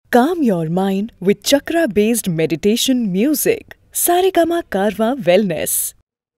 Calm your mind with chakra based meditation music. Saregama Karwa Wellness.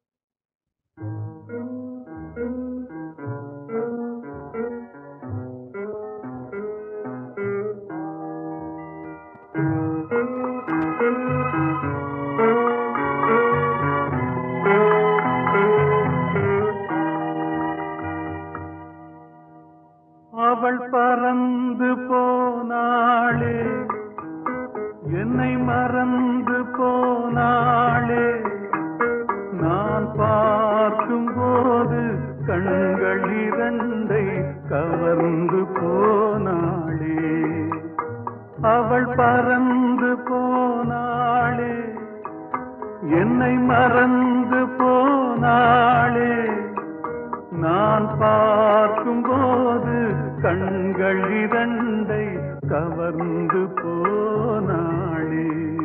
அவள் பறந்து போனாளே என்னை மறந்து போனாளே நான் பார்க்கும் போது கண்கள் இரண்டை கவர்ந்து போனாளே அவள் பறந்து போனாளே என்னை மறந்து போனாளே நான் பார்க்கும் போது கண்கள் இரண்டை கவர்ந்து போனாளே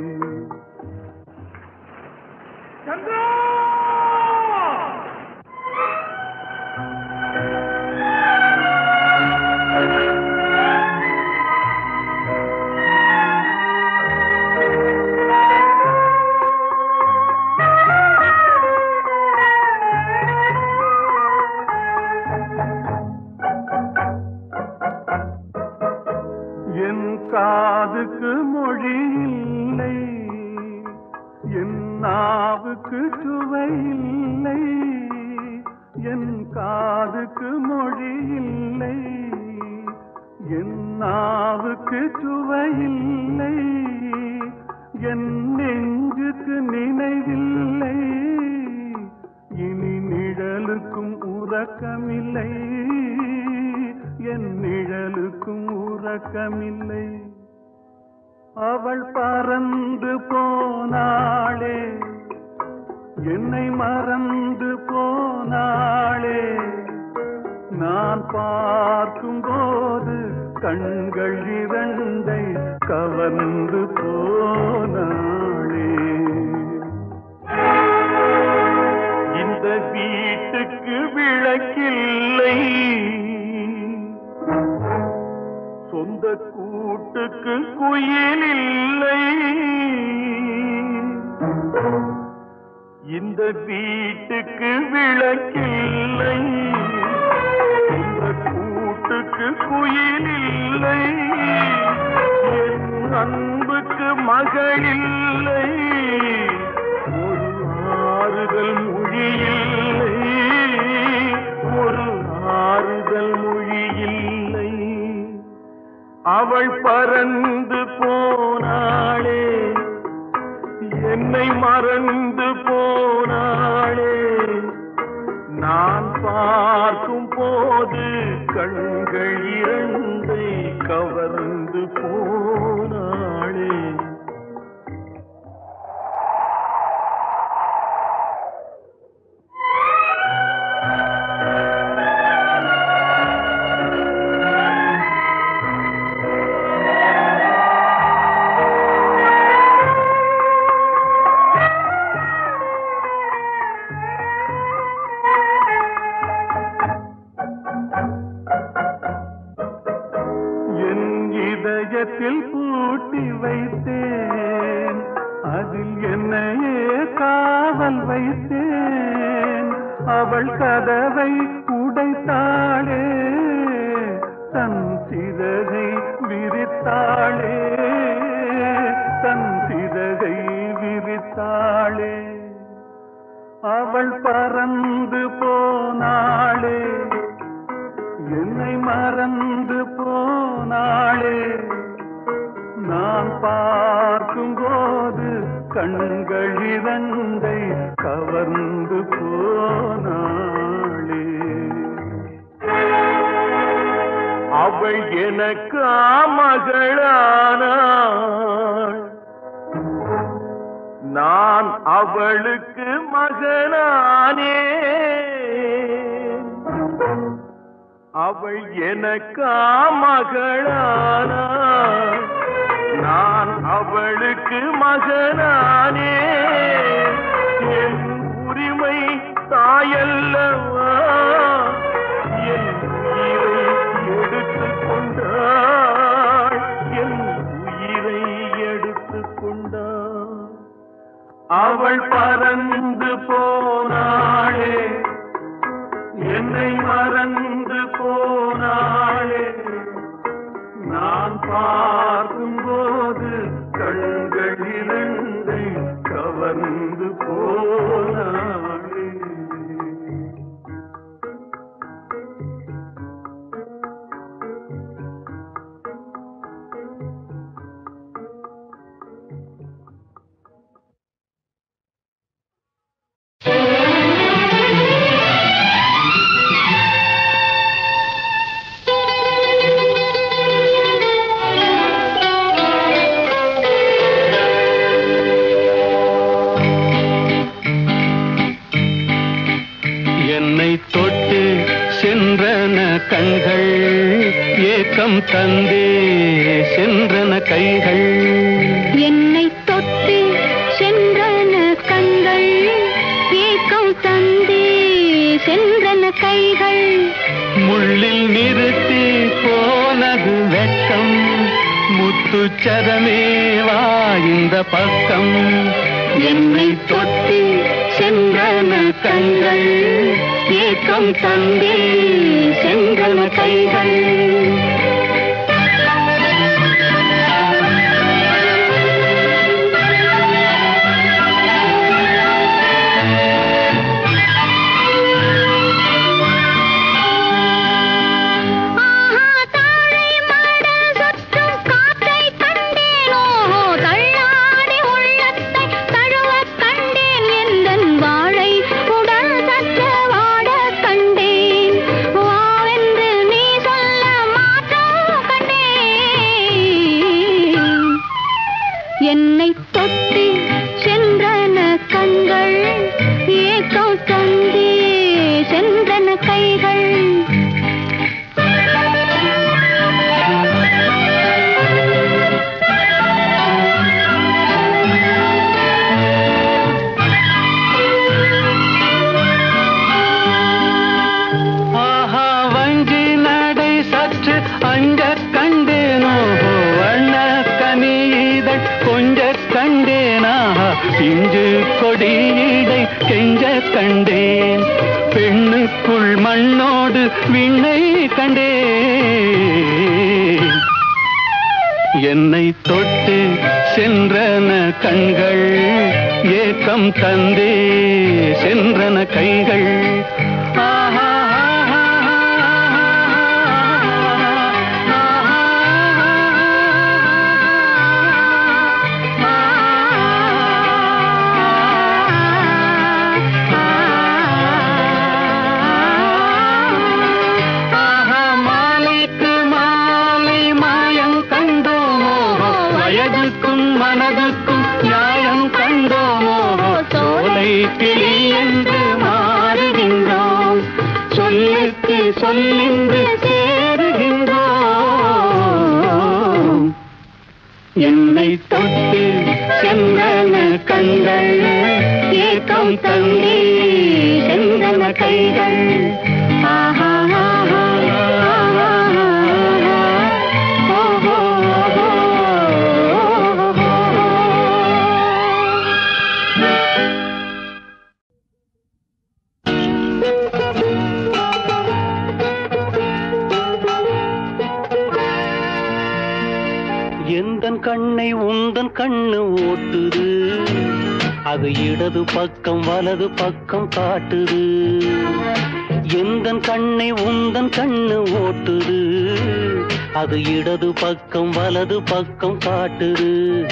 என் காதுக்கு மொழி இல்லை என் நாவுக்கு சுவை இல்லை என் காதுக்கு மொழி இல்லை என் நாவுக்கு சுவை இல்லை என் நெஞ்சுக்கு நினைவில்லை இனி நிழலுக்கும் உறக்கமில்லை என் நிழலுக்கும் உறக்கமில்லை அவள் பறந்து போனாளே என்னை மறந்து போனாளே நான் பார்க்கும் போது கண்கள் இரண்டை கவர்ந்து போனாளே இந்த வீட்டுக்கு விளக்கில்லை சொந்த கூட்டுக்கு குயில் இல்லை இந்த வீட்டுக்கு விளக்கில்லை சொந்த கூட்டுக்கு குயில் இல்லை என் அன்புக்கு மகள் இல்லை ஒரு ஆறுதல் மொழி இல்லை ஒரு ஆறுதல் மொழி இல்லை அவள் பறந்து போனாளே என்னை மறந்து போனாளே நான் பார்க்கும் போது கண்கள் இரண்டை கவர்ந்து போனாளே என் இதயத்தில் பூட்டி வைத்தேன் அதில் என்னையே காவல் வைத்தேன் அவள் கதவை உடைத்தாளே தன் சிறகை விரித்தாளே தன் சிறகை விரித்தாளே அவள் பறந்து போனாளே என்னை மறந்து போனாளே நான் பார்க்கும் போது கண்கள் இரண்டை கவர்ந்து போனாளே அவள் எனக்கு மகளானாள் நான் அவளுக்கு மகனானே அவள் எனக்கா மகளானாள் நான் அவளுக்கு மகனானே என் உரிமை தாயல்லவா என் உயிரை எடுத்துக் கொண்டாள் என் அவள் பறந்து போனாளே என்னை மறந்து போனாளே நான் பார்க்கும்போது கண்கள் இரண்டை கவர்ந்து போனாளே என்னை தொட்டு சென்றன கண்கள் ஏக்கம் தந்தே சென்றன கைகள் என்னை தொட்டு சென்றன கண்கள் ஏக்கம் தந்தே சென்றன கைகள் முள்ளில் நிறுத்தி போனது வெட்கம் முத்துச்சரமே வா இந்த பக்கம் என்னை தொட்டு சென்றன கண்கள் ஏக்கம் தந்தே சென்றன கைகள் ஆஹா தாழை மாட சுற்றும் காற்றை கண்டேனோ தள்ளாடி உள்ளத்தை தழுவக் கண்டேன் எந்தன் வாழை உடல் சற்று வாடக் கண்டேன் வாவென்று நீ சொல்ல மாற்றம் கண்டேன் என்னை தொட்டு சென்றன கண்கள் ஏக்கம் தந்தே சென்றன கைகள் ஆஹா வஞ்சி நடை சற்று அஞ்ச கண்டேனோ வண்ண கனியிதழ் கொஞ்ச கண்டேனாஹா பிஞ்சு கொடியிடை கெஞ்ச கண்டேன் பெண்ணுக்குள் மண்ணோடு விண்ணை கண்டேன் என்னை தொட்டு சென்றன கண்கள் ஏக்கம் தந்தே சென்றன கைகள் ஆஹா, ஆஹா, ஆஹா, மாலைக்கு மாலை மாயம் கண்டோமோ வயதுக்கும் மனதுக்கும் நியாயம் கண்டோமோ சோலை கிளி என்று மாறுகின்றோம் சொல்லுக்கு சொல்லின்று சேருகின்றோம் என்னை தொட்டு சென்றன கண்கள் ஏக்கம் தந்தே சென்றன கைகள் ஆஹா ஆஹா, ஆஹா, ஆஹா, ஓஹோ, ஓஹோ, ஓஹோ. எந்தன் கண்ணை உந்தன் கண்ணு ஓட்டுது அது இடது பக்கம் வலது பக்கம் காட்டுது எந்தன் கண்ணை உந்தன் கண்ணு ஓட்டுது அது இடது பக்கம் வலது பக்கம் காட்டுது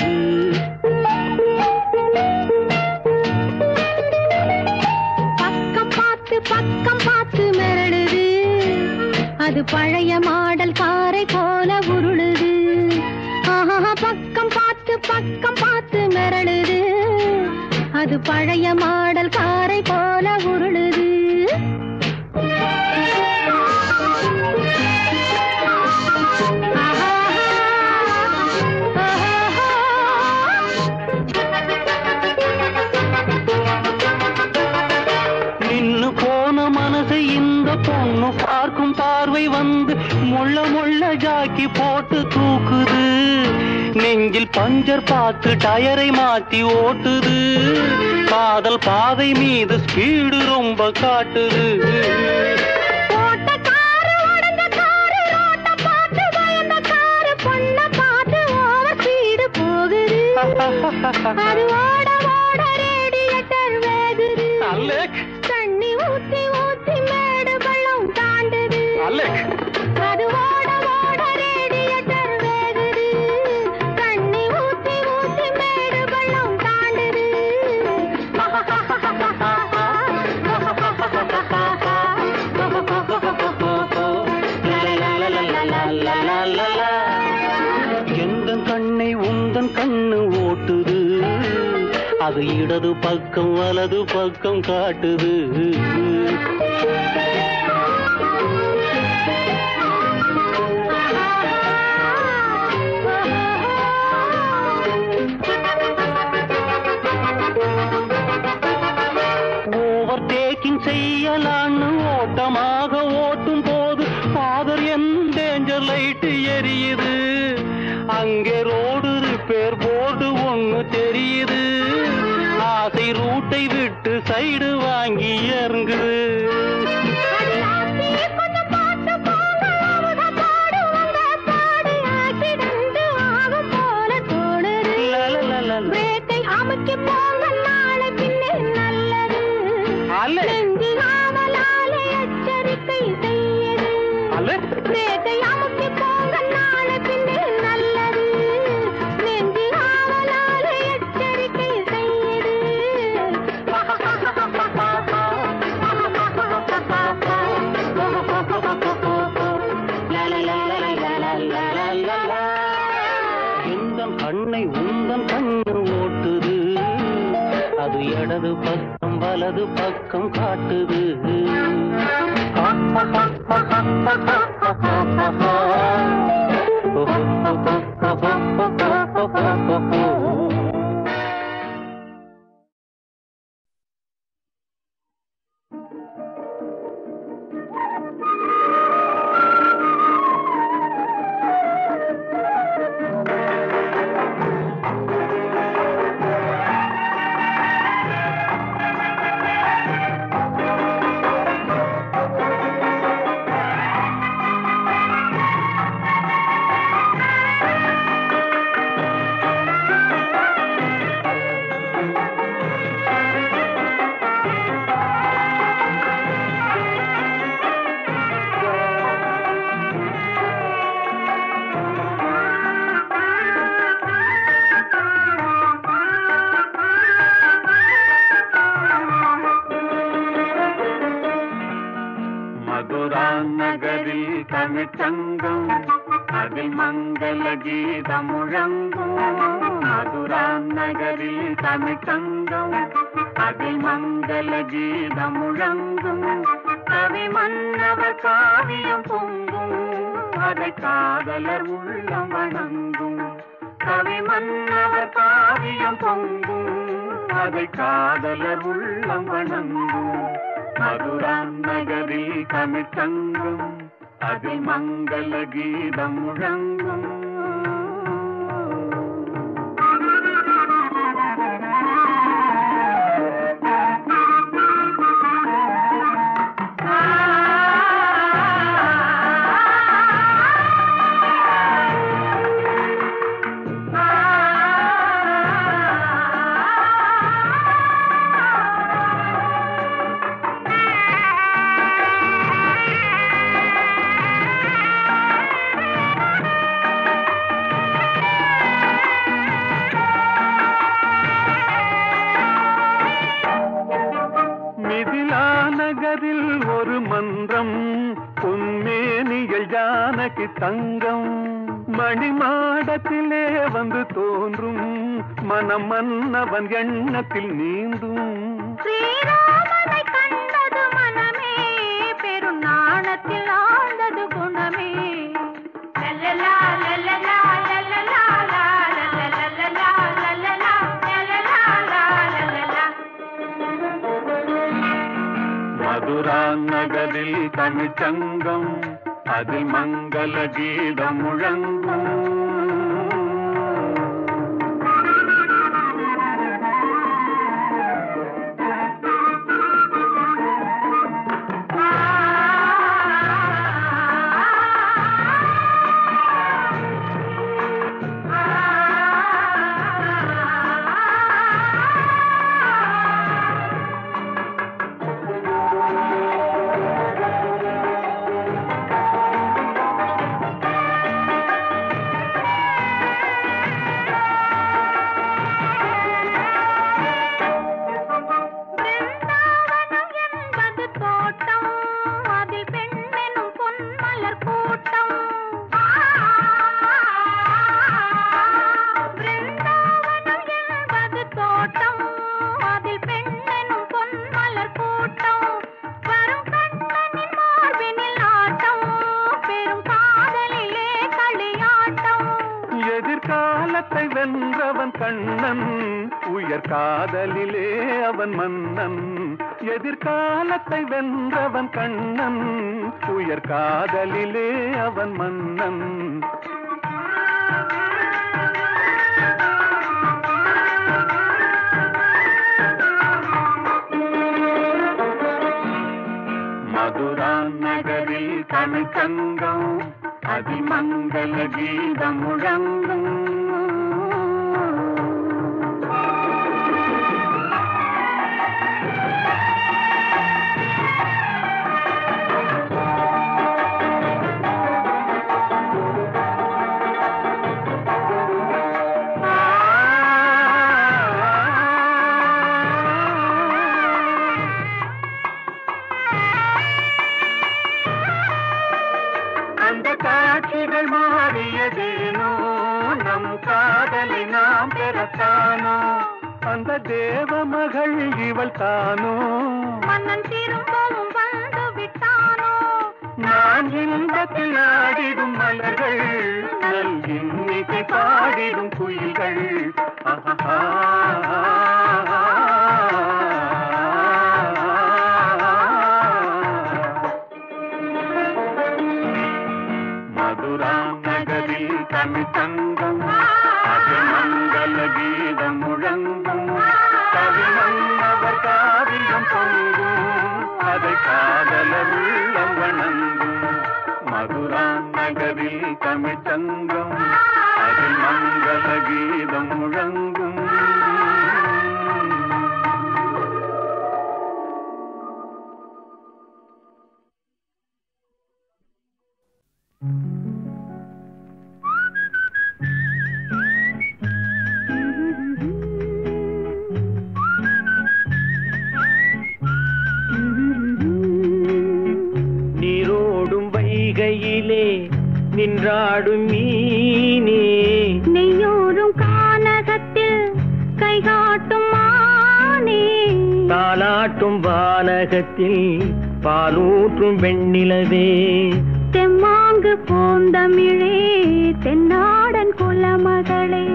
பக்கம் பார்த்து பக்கம் பார்த்து மிரளுது அது பழைய மாடல் காரை போல உருளுது ஆஹா பக்கம் பார்த்து பக்கம் பார்த்து மிரளுது அது பழைய மாடல் காரை போல உருளுது நின்னு போன மனசை இந்த பொண்ணு பார்க்கும் பார்வை வந்து முள்ள முள்ள ஜாக்கி போட்டு தூக்குது நெஞ்ச நெஞ்சில் பஞ்சர் பார்த்து டயரை மாத்தி ஓட்டுது காதல் பாதை மீது ஸ்பீடு ரொம்ப காட்டுது போட்ட காரு உடைஞ்ச காரு ரோட்ட பார்த்து பயந்த காரு பொண்ண பார்த்து ஓவர் ஸ்பீடு போகுது அது ஓட ஓட ரேடியேட்டர் வேகுது அலேக் தண்ணி ஊத்தி ஊத்தி மேடு பள்ளம் தாண்டுது அலேக் அது ஓட ஓட ரேடியேட்டர் வேகுது தண்ணி ஊத்தி ஊத்தி மேடு பள்ளம் தாண்டுது எந்த கண்ணை உந்தன் கண்ணு ஓட்டுது அது இடது பக்கம் வலது பக்கம் காட்டுது ஓவர் டேக்கிங் செய்யலான்னு ஓட்டமாக ஓட்டும் போது ஃபாதர் என் டேஞ்சர் லைட் எரியுது அங்கே ரோடு ரிப்பேர் போர்டு ஒண்ணு தெரியுது ஆசை ரூட்டை விட்டு சைடு வாங்கி இறங்குது அடியாத்தி கொஞ்சம் பார்த்து போங்க அவங்க பாடுவாங்க பாடு ஆக்சிடென்ட் ஆகும் போல தோணுது லலலலல. பிரேக்கை அமுக்கி போங்க நாளை பின்னே நல்லது அலே. நெஞ்சு ஆவலாலே எச்சரிக்கை செய்யுது அலே. பிரேக்கை அமுக்கி போங்க நாளை பின்னே நல்லது நெஞ்சு ஆவலாலே எச்சரிக்கை செய்யுது எந்தன் கண்ணை உந்தன் கண்ணு ஓட்டுது அது இடது பக்கம் வலது பக்கம் காட்டுது மதுரா நகரில் தமிழ்ச்சங்கம் அதில் மங்கள கீதம் முழங்கும் மதுரா நகரில் தமிழ்ச்சங்கம் அதில் மங்கள கீதம் முழங்கும் கவி மன்னவர் காவியம் பொங்கும் அதை காதலர் உள்ளம் வணங்கும் கவி மன்னவர் காவியம் பொங்கும் அதை காதலர் உள்ளம் வணங்கும் மதுரா நகரில் தமிழ்ச்சங்கம் அதில் மங்கள கீதம் முழங்கும் மிதிலா நகரில் ஒரு மன்றம் பொன்மேனிகள் ஜானகி தங்கம் மணிமாடத்திலே வந்து தோன்றும் மனம் மன்னவன் எண்ணத்தில் நீந்தும் ஸ்ரீராமனை கண்டது மனமே பெரும் நாணத்தில் ஆழ்ந்தது குணமே லல்லலா, லல்லலா, லல்லலா, லா, லல்லலல்லலா, லல்லலா, லல்லலா, லா, லல்லலா. மதுரா நகரில் தமிழ்ச்சங்கம் அதில் மங்கள கீதம் முழங்கும் வென்றவன் கண்ணன் உயர் காதலிலே அவன் மன்னன் எதிர்காலத்தை வென்றவன் கண்ணன் உயர் காதலிலே அவன் மன்னன் மதுரா நகரில் தமிழ்ச்சங்கம் அதிமங்கல கீதம் முழங்கும் அந்த காட்சிகள் மாறியதேனோ நம் காதலை நாம் பெறத்தானோ அந்த தேவ மகள் இவள் தானோ மன்னன் திரும்பவும் வந்து விட்டானோ நான் இன்பத்தில் ஆடிடும் மலர்கள் நல் இன்னிசை பாடிடும் குயில்கள் ஆஹா மதுரா நகரில் தமிழ்ச்சங்கம் அது மங்கள கீதம் முழங்கும் கவிமன்னவர் காவியம் பொங்கும் அதை காதலர் உள்ளம் வணங்கும் மதுரா நகரில் தமிழ்ச்சங்கம் அதில் மங்கள கீதம் முழங்கும் நீரோடும் வைகையிலே நின்றாடும் மீனே நெய்யோரும் கானகத்தில் கைகாட்டும் மானே தாலாட்டும் வானகத்தில் பாலூற்றும் வெண்ணிலவே தெம்மாங்கு பூந்தமிழே தென்னாடன் குலமகளே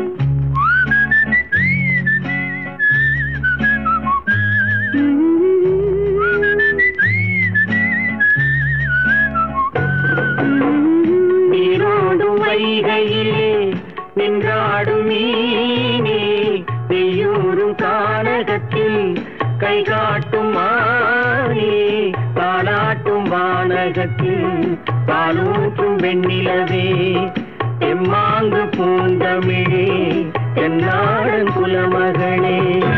நீரோடும் வைகையிலே நின்றாடும் மீனே நெய்யூரும் கானகத்தில் கை காட்டும் மானே தாலாட்டும் வானகத்தில் பாலூற்றும் வெண்ணிலவே எம்மாங்கு பூந்தமிழே என்னாடன் குலமகளே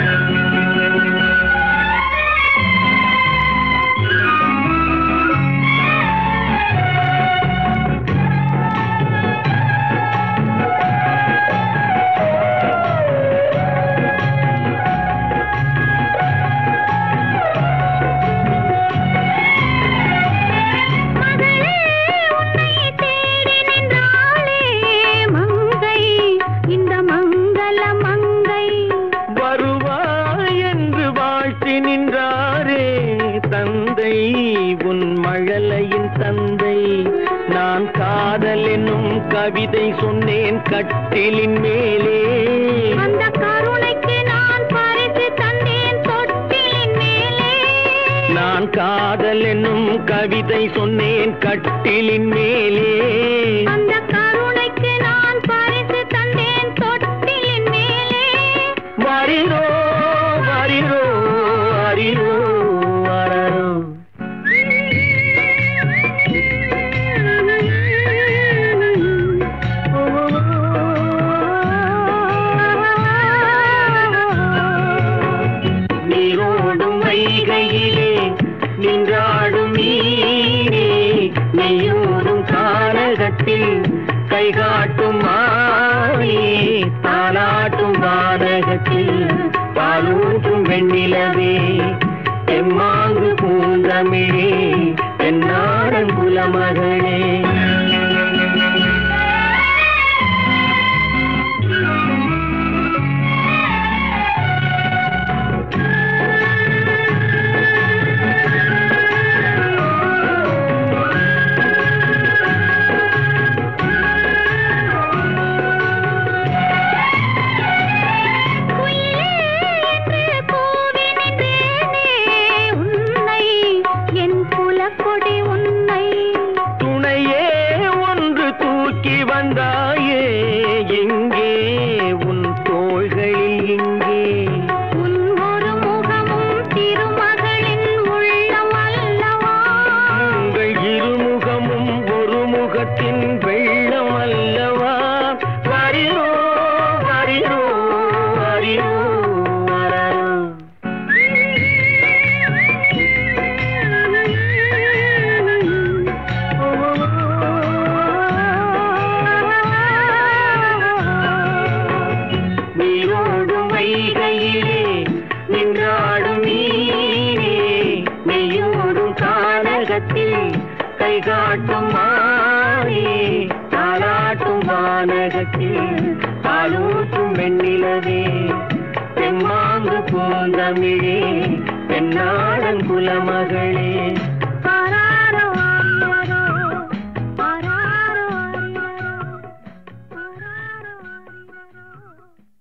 மகளே உன்னை தேடி நின்றாளே மங்கை இந்த மங்கள மங்கை வருவாய் என்று வாழ்த்தி நின்றாரே தந்தை உன் மழலையின் தந்தை நான் காதல் என்னும் கவிதை சொன்னேன் கட்டிலின் மேலே அந்த கருணைக்கு நான் பரிசு தந்தேன் தொட்டிலின் மேலே நான் காதல் என்னும் கவிதை சொன்னேன் கட்டிலின் மேலே அந்த கருணைக்கு நான் பரிசு தந்தேன் தொட்டிலின் மேலே வரிரோ வரிரோ அரிரோ அரரோ நீரோடும் வைகையிலே நின்றாடும் மீனே நெய்யோடும் கானகத்தில் கைகாட்டும் மானே தாலாட்டும் வானகத்தில் பாலூட்டும் வெண்ணிலவே எம்மாங்கு பூந்தமிழே என்னாடன் குலமகளே மண்டபத்தில் கை காட்டும் மாறி தாளாட்டும் வானகத்தில் பாலூட்டும் வெண்ணிலவே தெம்மாங்கு பூந்தமிழே தென்னாடன் குலமகளே ஆராரோ ஆரியாரோ ஆராரோ ஆரியாரோ ஆராரோ ஆரியாரோ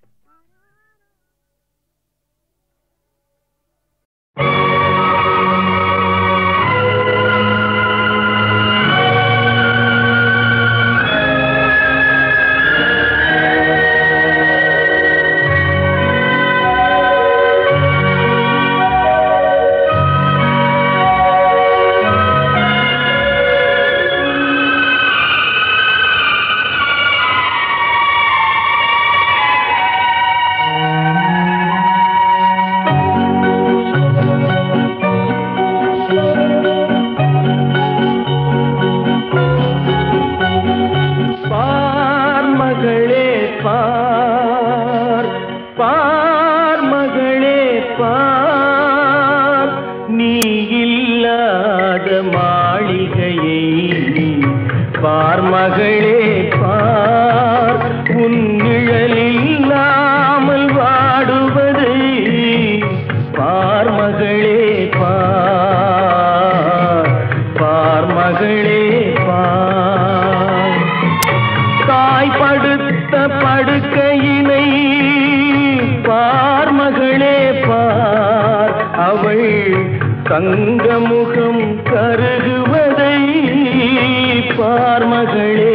பார் மகளே பார் பார் மகளே பார் நீ இல்லாத மாளிகையை பார் மகளே பார் உன் நிழலில் இல்லாமல் வாடுவதை பார் மகளே பார் பார் மகளே பார் தாய் படுத்த படுக்கையினை பார் மகளே பார் அவள் தங்க முகம் கருகுவதை பார் மகளே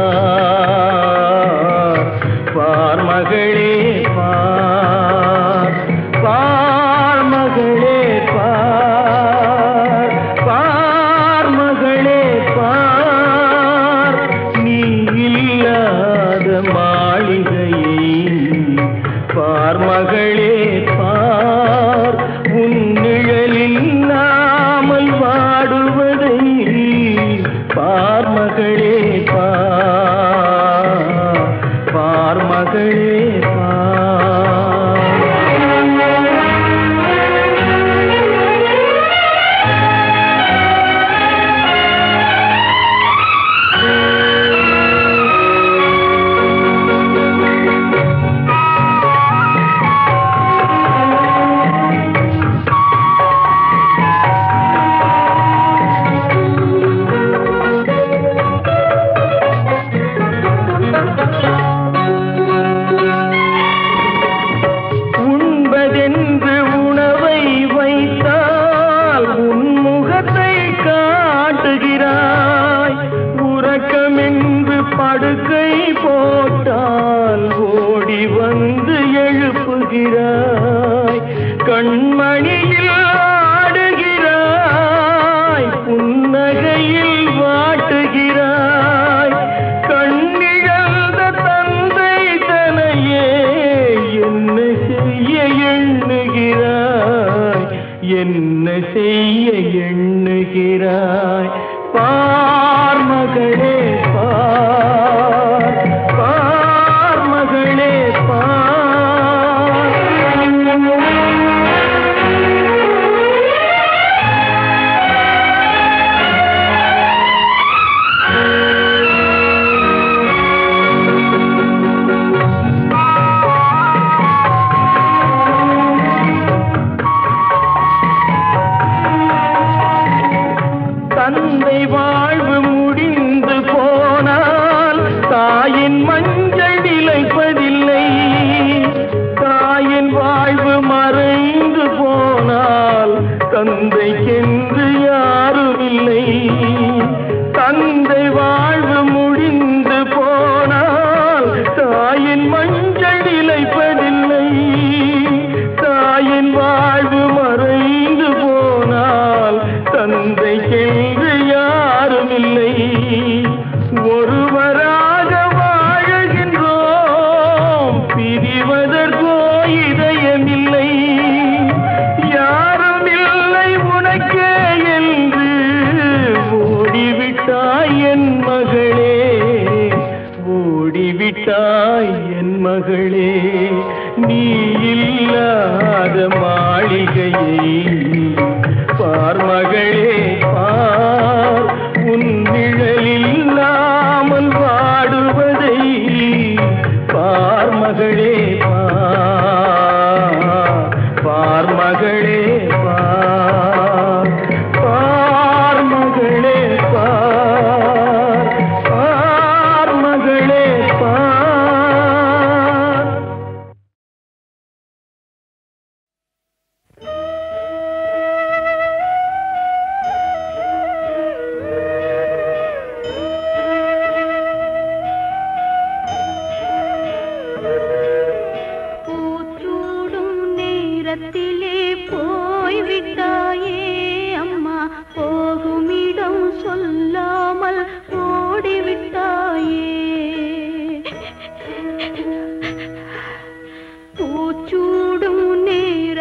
பார் பார் மகளே பார் பார் மகளே பார் பார் மகளே பார் நீ இல்லாத மாளிகையை பார் மகளே பார் உன் நிழலில் இல்லாமல் வாடுவதை பார் மகளே பார் பார் மகளே பார் உண்பதென்று உணவை வைத்தால் உன் முகத்தை காட்டுகிறாய் உறக்கமென்று படுக்கை போட்டால் ஓடி வந்து எழுப்புகிறாய் கண்மணியில் ஆடுகிறாய் புன்னகையில் வாட்டுகிறாய் கண்ணிழந்த தந்தை தனையே என்ன செய்ய எண்ணுகிறாய் என்ன செய்ய எண்ணுகிறாய் பார் மகளே பார் பார் மகளே பார் தந்தை வாழ்வு முடிந்து போனால் தாயின் மஞ்சள் நிலைப்பதில்லை தாயின் வாழ்வு மறைந்து போனால் தந்தைக்கென்று யாருமில்லை தந்தை வாழ்வு முடிந்து போனால் தாயின் மஞ்சள் நிலைப்பதில்லை தாயின் வாழ்வு மறைந்து போனால் தந்தைக்கென்று யாருமில்லை ஒருவராக வாழுகின்றோம் பிரிவதற்கோ இதயமில்லை யாருமில்லை உனக்கே என்று ஓடிவிட்டாய் என் மகளே ஓடிவிட்டாய் என் மகளே நீ இல்லாத மாளிகையை பார் மகளே பார்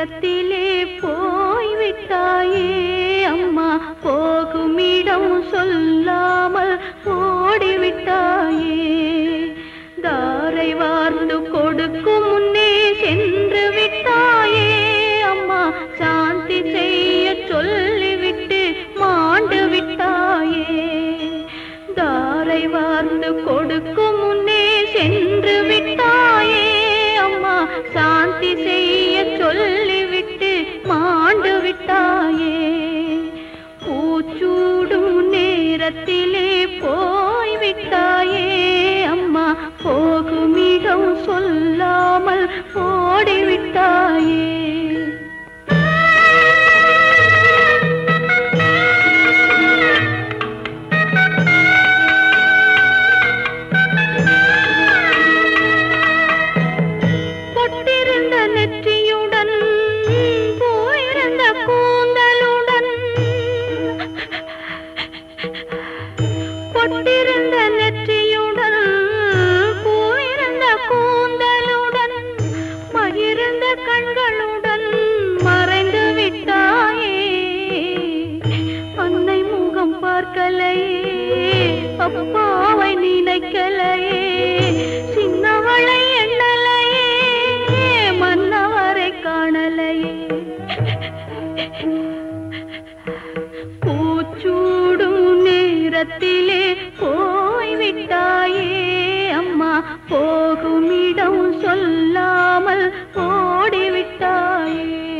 நேரத்திலே போய்விட்டாயே அம்மா போகுமிடம் சொல்லாமல் ஓடிவிட்டாயே தாரை வார்ந்து கொடுக்கும் முன்னே சென்று விட்டாயே அம்மா சாந்தி செய்ய சொல்லிவிட்டு மாண்டு விட்டாயே தாரை வார்ந்து கொடுக்கும் முன்னே சென்று விட்டாயே அம்மா சாந்தி செய்ய சொல்லிவிட்டு மாண்டு விட்டாயே பூச்சூடும் நேரத்திலே போய்விட்டாயே அம்மா போகுமிடம் சொல்லாமல் ஓடிவிட்டாயே பொட்டிருந்த நெற்றியுடன் போயிருந்த கூந்தலுடன் பொட்டிருந்த நெற்றியுடன் போயிருந்த கூந்தலுடன் மகிழ்ந்த கண்களுடன் மறைந்து விட்டாயே அன்னை முகம் பார்க்கலையே அப்பாவை நினைக்கலையே சின்னவளை எண்ணலையே மன்னவரை காணலையே பூச்சூடும் நேரத்திலே போய்விட்டாயே அம்மா போகுமிடம் சொல்லாமல் ஓடிவிட்டாயே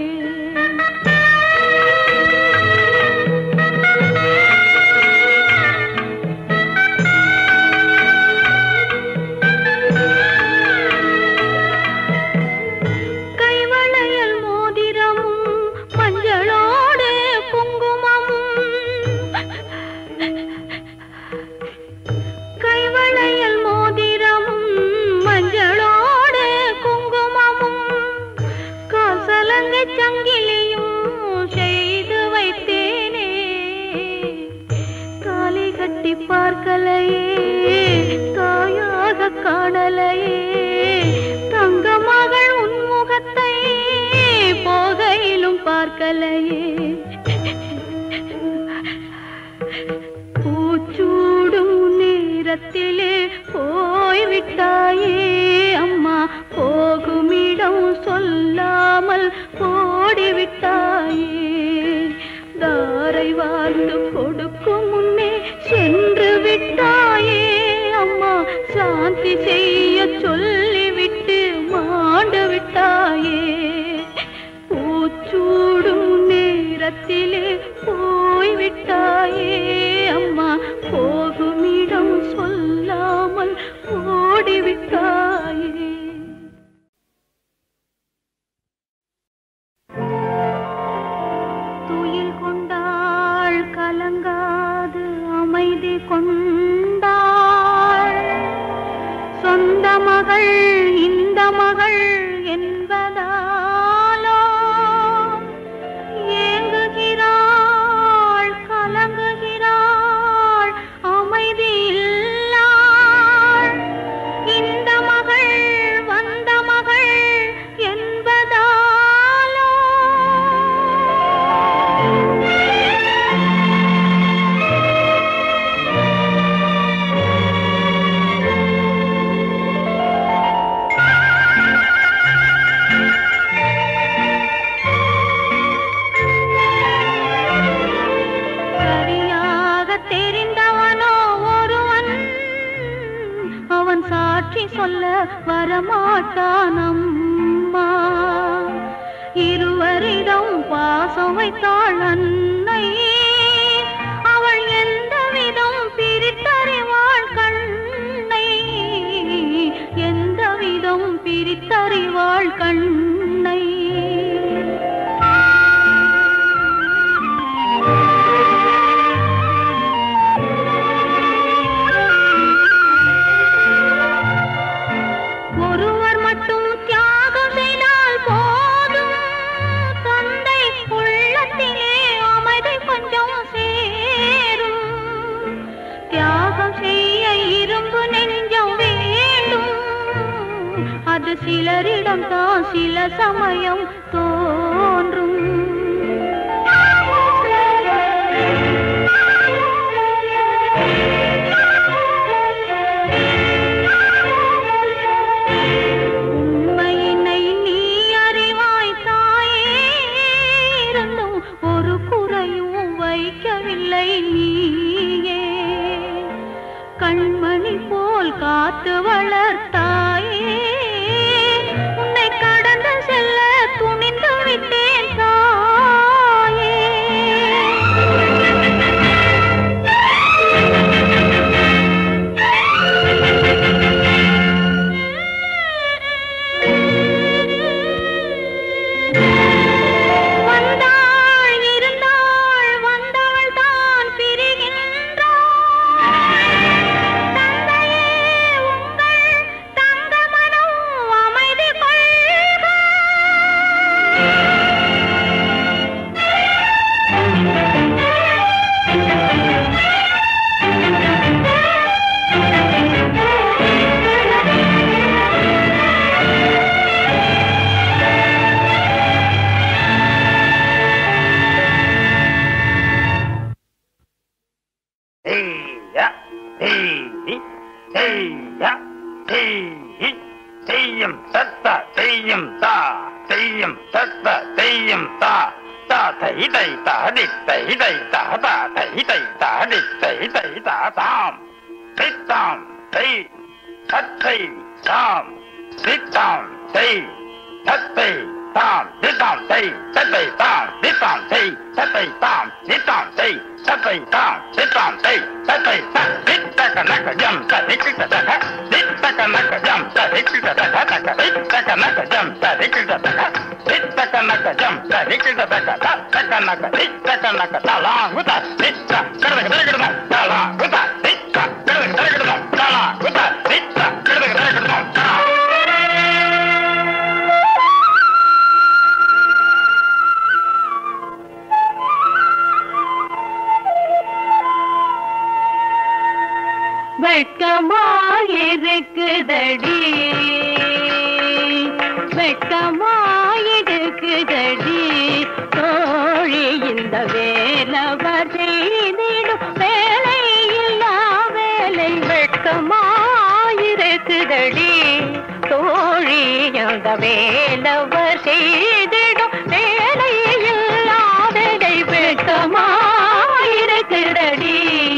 கைவளையல் மோதிரமும் மஞ்சளோடு குங்குமமும் கைவளையல் மோதிரமும் மஞ்சளோடு குங்குமமும் காசலங்கை சங்கிலியும் செய்து வைத்தேனே காலை கட்டி பார்க்கலையே தாயாக காணலையே தங்க மகள் உன்முகத்தை போகையிலும் பார்க்கலையே பூச்சூடும் நேரத்திலே போய்விட்டாயே அம்மா போகுமிடம் சொல்லாமல் ஓடிவிட்டாயே தாரை வாழ்ந்து கொடுக்கும் முன்னே சென்று விட்டாயே அம்மா சாந்தி செய்ய சொல்லிவிட்டு மாண்டு விட்டாயே பூச்சூடும் நேரத்திலே போய்விட்டாயே அம்மா போகுமிடம் சொல்லாமல் ஓடிவிட்டாயே துயில் கொண்டாள் கலங்காது அமைதி கொண்டாள் சொந்த மகள் இந்த மகள் என்பதாலோ ஏங்குகிறாள் கலங்குகிறாள் அமைதி இல்லாள் இந்த மகள் வந்த மகள் என்பதாலோ சரியாக தெரிந்தவனோ ஒருவன் அவன் சாட்சி சொல்ல வரமாட்டான் அம்மா இருவரிடம் பாசம் வைத்தாள் அன்னை அவள் எந்த விதம் பிரித்தறிவாள் கண்ணை எந்த விதம் பிரித்தறிவாள் கண்ணை ஒருவர் மட்டும் தியாகம் செய்தால் போதும் தந்தை உள்ளத்திலே அமைதி கொஞ்சம் சேரும் தியாகம் செய்ய இரும்பு நெஞ்சம் வேண்டும் அது சிலரிடம் தான் சில சமயம் தோன்றும் தத்த செய்யும் தா செய்யும் தத்த செய்யும் தா தா தை தை தா தி தை தை தா தா தை தை தா தி தை தை தா தாம் சித்தாம் தை தத்தை தாம் சித்தாம் தை தத்தை தாம் தித்தாம் தை தத்தை தாம் தித்தாம் தை தத்தை தாம் தித்தாம் தை தத்தை தாம் தித்தாம் தை தத்தை தம் தித்தக நக ஜம் த திக்கிட்ட தக தித்தக நக ஜம் த திக்கிட்ட தக தக தித்தக நக ஜம் த திக்கிட்ட தக தித்தக நக ஜம் த திக்கிட்ட தக த தக நக தித்தக நக தலா உத தித்த கடக கடக தலா உத தித்த கடக கடக தலா உத தித்த கடக கடக தலா வெட்கமாயிருக்குதடி வெட்கமாயிருக்குதடி தோழி இந்த வேலவர் செய்திடும் வேலை இல்லா வேலை வெட்கமாயிருக்குதடி தோழி இந்த வேலவர் செய்திடும் வேலை இல்லா வேலை வெட்கமாயிருக்குதடி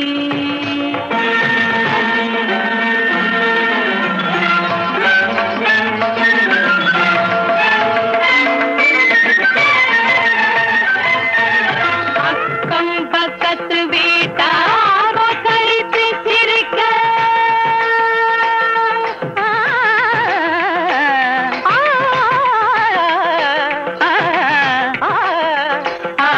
அக்கம் பக்கத்து வீட்டாரோ கழித்து சிரிக்க ஆ, ஆ, ஆ, ஆ,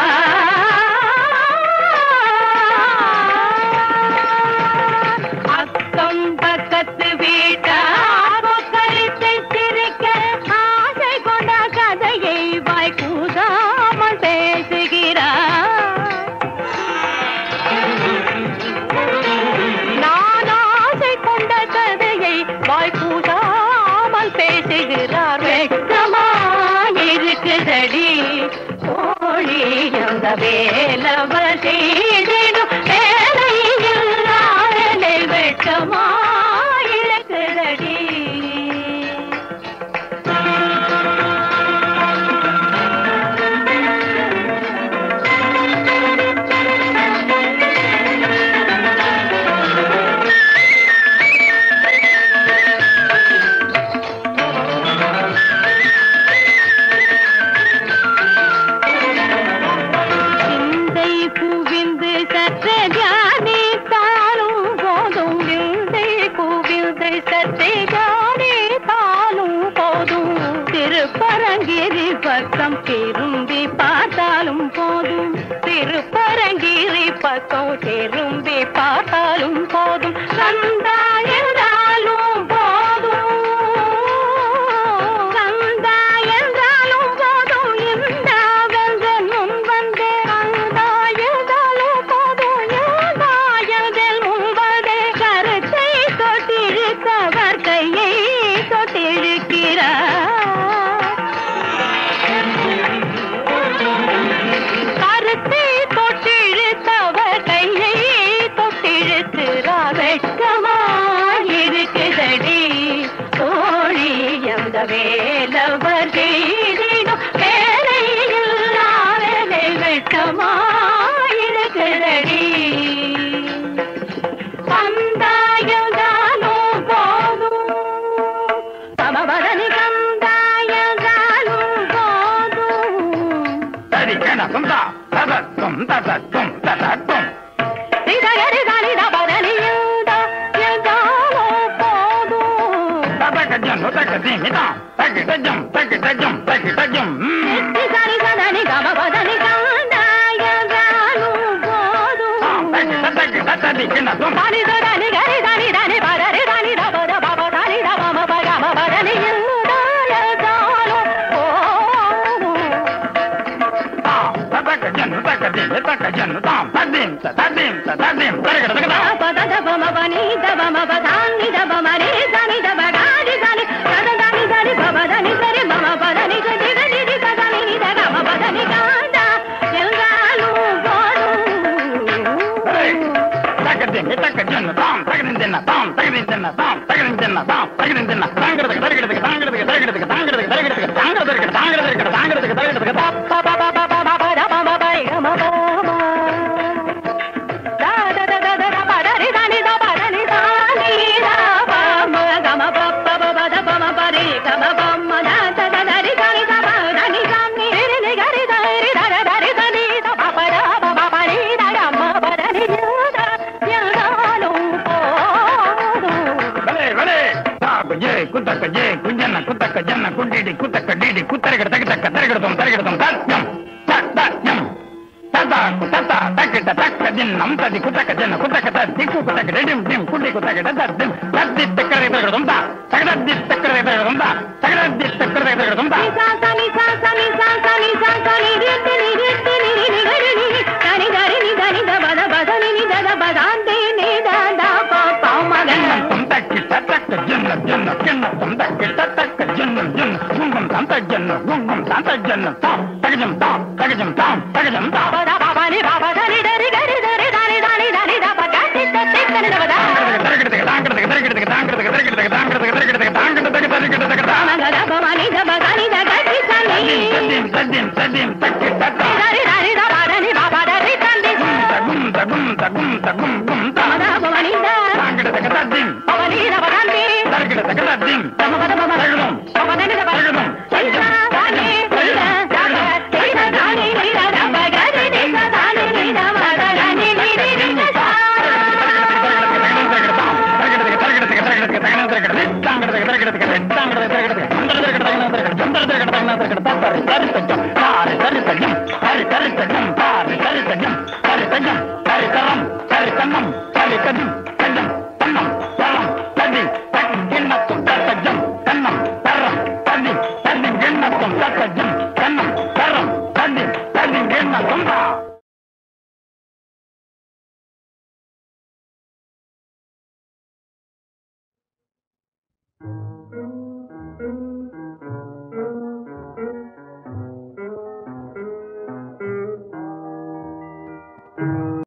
அக்கம் பக்கத்து வீட்டாரோ கழித்து சிரிக்க ஆசை கொண்ட கதையை வாய் கூதாமல் பேசுகிறார் நான் ஆசை கொண்ட கதையை வாய் கூசாமல் பேசுகிறார் வெட்கமாயிருக்குதடி கோழி அந்த வேலவர் செய்திடும் வேலையில் நாளை வெட்கமாயிருக்குதடி சிந்தை குவிந்து சற்றே தியானித்தாலும் போதும் விந்தை குவிந்து சற்றே தியானித்தாலும் போதும் திருப்பரங்கிரி பக்கம் திரும்பி பார்த்தாலும் போதும் திருப்பரங்கிரி பக்கம் திரும்பி பார்த்தாலும் போதும் கந்தா என்றாலும் போதும் கந்தா என்றாலும் போதும் இந்த வெந்தன் முன் வந்தே கந்தா என்றாலும் போதும் இந்த எந்தன் முன் வந்தே கருத்தை தொட்டிருக்கவர் கையை தொட்டிருக்கிறார் கருத்தை தொட்டிழுத்தவர் கையை தொட்டிழுக்கிறார் வெட்கமாயிருக்குதடி தோழி அந்த வேலவர் செய்திடும் வேலையில் நாளை வெட்கமாயிருக்குதடி கந்தாயதாலும் போதும் சமவதனி கந்தாயதாலும் போதும் தடி கண சுந்தா ததத்தும் ததத்தும் ததத்தும் ததக ஜம் தக திமிதா தகிட ஜம் தகிட ஜம் தகிட ஜம் தாம் தகிட தகிட தடி கிண சும் தாம் ததக ஜம் தக திமி தக ஜம் தாம் ததிம் ததிம் ததிம் தகிட தகிட தக திமி தக ஜம் தாம் தகிட தின்ன தாம் தகிட தின்ன தாம் தகிட தின்ன தாம் தகிட தின்ன தாங்கிறதுக்கு தகிடதுக்கு தாங்கிறதுக்கு தகிடதுக்கு தாங்கிறதுக்கு தாங்கிறதுக்கு தாங்கிறதுக்கு பலே பலே தாபஜே குத்தக்க ஜே குஞ்சன்ன குத்தக்க ஜன்ன குண்டிடி குத்தக்க டிடி குத்தரகட தக்க தக்க தரகடதம் தரகடதம் தத்யம் தத்யம் ததா குத்தா தக்கிட்ட தக்க தின்னம் ததி குத்தக்க ஜன்ன குத்தக்க தத்தி குத்தக்க டிம் டிம் குண்டி குத்தக்க தத்திம் தத்தி தக்கரை தரகடதம் தா தகடத்தி தக்கரை தரகடதம் தா தகடத்தி தக்கரை தரகடதம் தா ஜன்னம் தக்கிட்ட தக்க ஜன்ன ஜன்ன ஜன்ன தக்கிட்ட தக்க ஜன்ன ஜன்ன குங்கம் தந்த ஜன்ன குங்கம் தந்த ஜன்ன தாம் தகஜம் தாம் தகஜம் தாம் தகஜம் தாம் தரகடத்துக்கு தாங்கிறதுக்கு தரகடத்துக்கு தாங்கிறதுக்கு தரகடத்துக்கு தாங்கிறதுக்கு தரகடத்துக்கு தாங்கிறதுக்கு தரகடத்துக்கு தரகடத்துக்கு சத்தியம் சத்தியம் சத்தியம் தக்கு தத்தா தகும் தகும் தகும் தகும் கும் தா தாங்கிடத்துக்கு தத்தியம் தரகிடத்துக்கு தத்தியம் தரகடம் தரகடம் சத்தியம் கன்னம் தரம் தண்ணி தண்ணி கிண்ணத்தும் தரம் தண்ணி தண்ணி கிண்ணத்தும் தான்